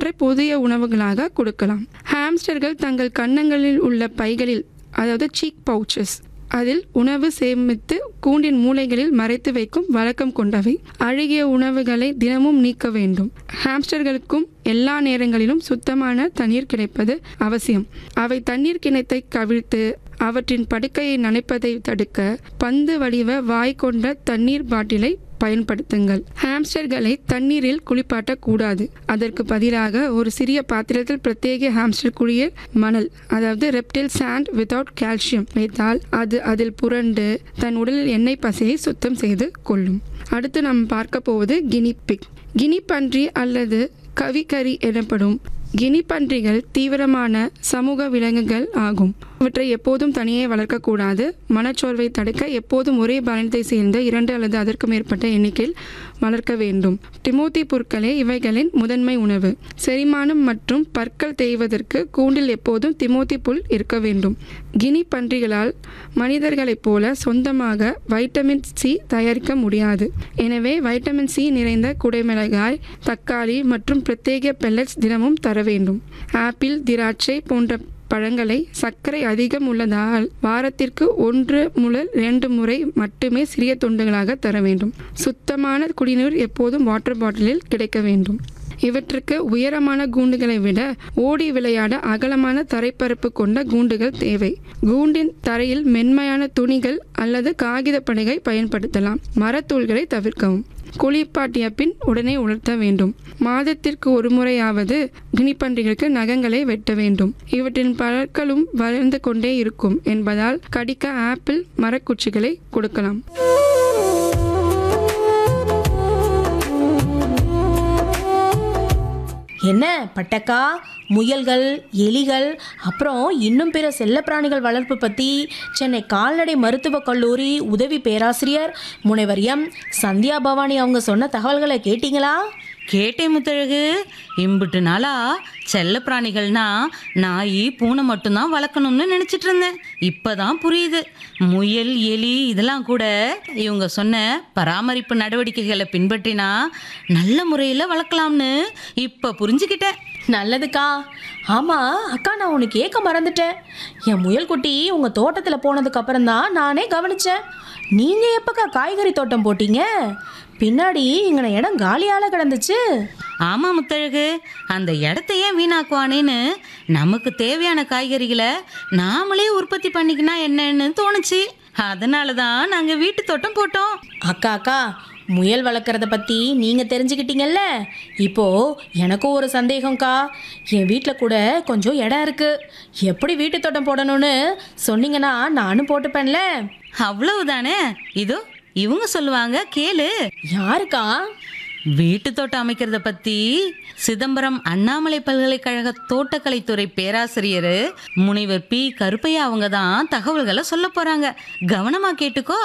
போன்ற புதிய உணவுகளாக கொடுக்கலாம் ஹாம்ஸ்டர்கள் தங்கள் கன்னங்களில் உள்ள பைகளில் அதாவது சீக் பவுச்சஸ் அதில் உணவு சேமித்து கூண்டின் மூலைகளில் மறைத்து வைக்கும் வழக்கம் கொண்டவை அழுகிய உணவுகளை தினமும் நீக்க வேண்டும் ஹாம்ஸ்டர்களுக்கும் எல்லா நேரங்களிலும் சுத்தமான தண்ணீர் கிடைப்பது அவசியம் அவை தண்ணீர் கிணத்தை கவிழ்த்து அவற்றின் படுக்கையை நனைப்பதை தடுக்க பந்து வடிவ வாய் கொண்ட தண்ணீர் பாட்டிலை பயன்படுத்துங்கள் ஹாம்ஸ்டர்களை தண்ணீரில் குளிப்பாட்டக்கூடாது அதற்கு பதிலாக ஒரு சிறிய பாத்திரத்தில் பிரத்யேக ஹாம்ஸ்டர் குளியல் மணல் அதாவது ரெப்டில் சாண்ட் வித்தவுட் கால்சியம் வைத்தால் அது அதில் புரண்டு தன் உடலில் எண்ணெய் பசையை சுத்தம் செய்து கொள்ளும் அடுத்து நாம் பார்க்க போவது கினிபிக் கினிப்பன்றி அல்லது கவிக்கரி எனப்படும் கினிப்பன்றிகள் தீவிரமான சமூக விலங்குகள் ஆகும் இவற்றை எப்போதும் தனியே வளர்க்கக்கூடாது மனச்சோர்வை தடுக்க எப்போதும் ஒரே பாலனத்தை சேர்ந்த இரண்டு அல்லது அதற்கு மேற்பட்ட எண்ணிக்கையில் வளர்க்க வேண்டும் டிமோத்தி புற்களே இவைகளின் முதன்மை உணவு செரிமானம் மற்றும் பற்கள் தேய்வதற்கு கூண்டில் எப்போதும் திமோத்தி புல் இருக்க வேண்டும் கினி பன்றிகளால் மனிதர்களைப் போல சொந்தமாக வைட்டமின் சி தயாரிக்க முடியாது எனவே வைட்டமின் சி நிறைந்த குடைமிளகாய் தக்காளி மற்றும் பிரத்யேக பெல்லட்ஸ் தினமும் தர வேண்டும் ஆப்பிள் திராட்சை போன்ற பழங்களை சர்க்கரை அதிகம் உள்ளதால் வாரத்திற்கு ஒன்று முதல் இரண்டு முறை மட்டுமே சிறிய துண்டுகளாக தர வேண்டும் சுத்தமான குடிநீர் எப்போதும் வாட்டர் பாட்டிலில் கிடைக்க வேண்டும் இவற்றுக்கு உயரமான கூண்டுகளை விட ஓடி விளையாட அகலமான தரைப்பரப்பு கொண்ட கூண்டுகள் தேவை கூண்டின் தரையில் மென்மையான துணிகள் அல்லது காகித பலகை பயன்படுத்தலாம் மரத்தூள்களை தவிர்க்கவும் குளிப்பாட்டிய பின் உடனே உலர்த்த வேண்டும் மாதத்திற்கு ஒரு முறையாவது கினிப்பன்றிகளுக்கு நகங்களை வெட்ட வேண்டும் இவற்றின் பற்களும் வளர்ந்து கொண்டே இருக்கும் என்பதால் கடிக்க ஆப்பிள் மரக்குச்சிகளை கொடுக்கலாம் என்ன பட்டக்கா முயல்கள் எலிகள் அப்புறம் இன்னும் பிற செல்லப்பிராணிகள் வளர்ப்பு பற்றி சென்னை கால்நடை மருத்துவக் கல்லூரி உதவி பேராசிரியர் முனைவர் எம் சந்தியா பவானி அவங்க சொன்ன தகவல்களை கேட்டிங்களா கேட்டேன் முத்தழகு இம்புட்டு நாளா செல்ல பிராணிகள்னா நாய் பூனை மட்டும்தான் வளர்க்கணும்னு நினச்சிட்டு இருந்தேன் இப்போதான் புரியுது முயல் எலி இதெல்லாம் கூட இவங்க சொன்ன பராமரிப்பு நடவடிக்கைகளை பின்பற்றினா நல்ல முறையில் வளர்க்கலாம்னு இப்போ புரிஞ்சுக்கிட்டேன் நல்லதுக்கா ஆமாம் அக்கா நான் உனக்கு கேட்க மறந்துட்டேன் என் முயல் குட்டி உங்கள் தோட்டத்தில் போனதுக்கு அப்புறம் தான் நானே கவனிச்சேன் நீங்கள் எப்பக்கா காய்கறி தோட்டம் போட்டீங்க பின்னாடி இங்கன இடம் காலியால கிடந்துச்சு ஆமாம் முத்தழகு அந்த இடத்த ஏன் வீணாக்குவானேன்னு நமக்கு தேவையான காய்கறிகளை நாமளே உற்பத்தி பண்ணிக்கினா என்னன்னு தோணுச்சு அதனால தான் நாங்கள் வீட்டு தோட்டம் போட்டோம் அக்கா அக்கா முயல் வளர்க்குறத பற்றி நீங்கள் தெரிஞ்சுக்கிட்டீங்கல்ல இப்போ எனக்கும் ஒரு சந்தேகம்க்கா என் வீட்டில் கூட கொஞ்சம் இடம் இருக்குது எப்படி வீட்டு தோட்டம் போடணும்னு சொன்னீங்கன்னா நானும் போட்டுப்பேன்ல அவ்வளவுதானே இதோ இவங்க சொல்லுவாங்க கேளு யாருக்கா வீட்டு தோட்டம் அமைக்கிறத பத்தி சிதம்பரம் அண்ணாமலை பல்கலைக்கழக தோட்டக்கலைத்துறை பேராசிரியர் முனைவர் பி கருப்பையா அவங்க தான் தகவல்களை சொல்ல போறாங்க கவனமா கேட்டுக்கோ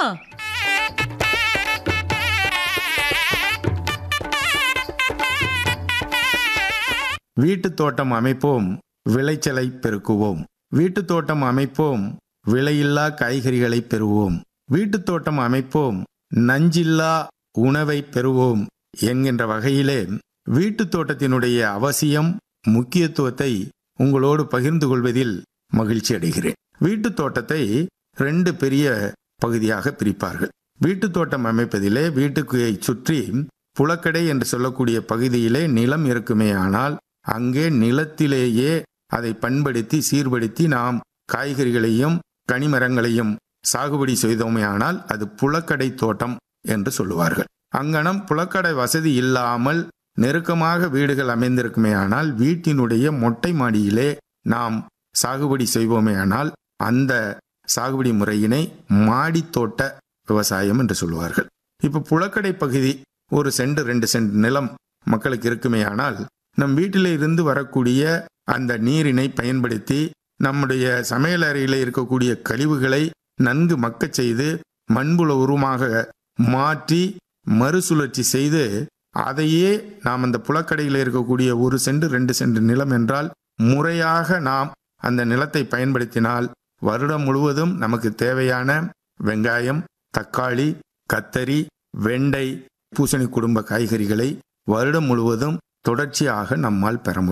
வீட்டுத் தோட்டம் அமைப்போம் விளைச்சலை பெருக்குவோம் வீட்டுத் தோட்டம் அமைப்போம் விலையில்லா காய்கறிகளை பெறுவோம் வீட்டுத் தோட்டம் அமைப்போம் நஞ்சில்லா உணவை பெறுவோம் என்கின்ற வகையிலே வீட்டுத் தோட்டத்தினுடைய அவசியம் முக்கியத்துவத்தை உங்களோடு பகிர்ந்து கொள்வதில் மகிழ்ச்சி அடைகிறேன் வீட்டுத் தோட்டத்தை ரெண்டு பெரிய பகுதியாக பிரிப்பார்கள் வீட்டுத் தோட்டம் அமைப்பதிலே வீட்டுக்கு சுற்றி புலக்கடை என்று சொல்லக்கூடிய பகுதியிலே நிலம் இருக்குமே ஆனால் அங்கே நிலத்திலேயே அதை பண்படுத்தி சீர்படுத்தி நாம் காய்கறிகளையும் கனிமரங்களையும் சாகுபடி செய்தோமே ஆனால் அது புலக்கடை தோட்டம் என்று சொல்லுவார்கள் அங்கனம் புலக்கடை வசதி இல்லாமல் நெருக்கமாக வீடுகள் அமைந்திருக்குமே ஆனால் வீட்டினுடைய மொட்டை மாடியிலே நாம் சாகுபடி செய்வோமே ஆனால் அந்த சாகுபடி முறையினை மாடித்தோட்ட விவசாயம் என்று சொல்லுவார்கள் இப்ப புலக்கடை பகுதி ஒரு சென்ட் ரெண்டு சென்ட் நிலம் மக்களுக்கு இருக்குமே ஆனால் நம் வீட்டில இருந்து வரக்கூடிய அந்த நீரினை பயன்படுத்தி நம்முடைய சமையல் அறையில் இருக்கக்கூடிய கழிவுகளை நன்கு மக்கச் செய்து மண்புல உருவமாக மாற்றி மறுசுழற்சி செய்து அதையே நாம் அந்த புலக்கடையில் இருக்கக்கூடிய ஒரு சென்ட் ரெண்டு சென்ட் நிலம் என்றால் முறையாக நாம் அந்த நிலத்தை பயன்படுத்தினால் வருடம் முழுவதும் நமக்கு தேவையான வெங்காயம் தக்காளி கத்தரி வெண்டை பூசணி குடும்ப காய்கறிகளை வருடம் முழுவதும் தொடர்ச்சியாக நம்மால் பெற முடியும்